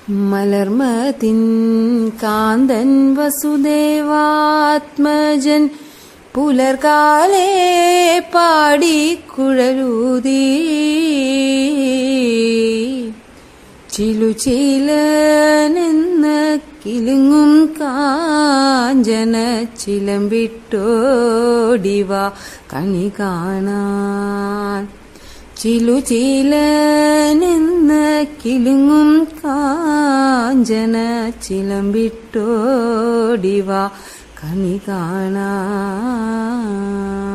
മലർമതിൻ കാന്തൻ വസുദേവാത്മജൻ പുലർകാലേ പാടിക്കുഴലൂതി ചിലുചിലനെന്ന് കിലുങ്ങും കാഞ്ചന ചിലമ്പിട്ടോടിവ കണി കാണാൻ ചിലുചിലനെന്ന് കിലുങ്ങും കാഞ്ചന ചിലമ്പിട്ടോടിവ കണി കാണാൻ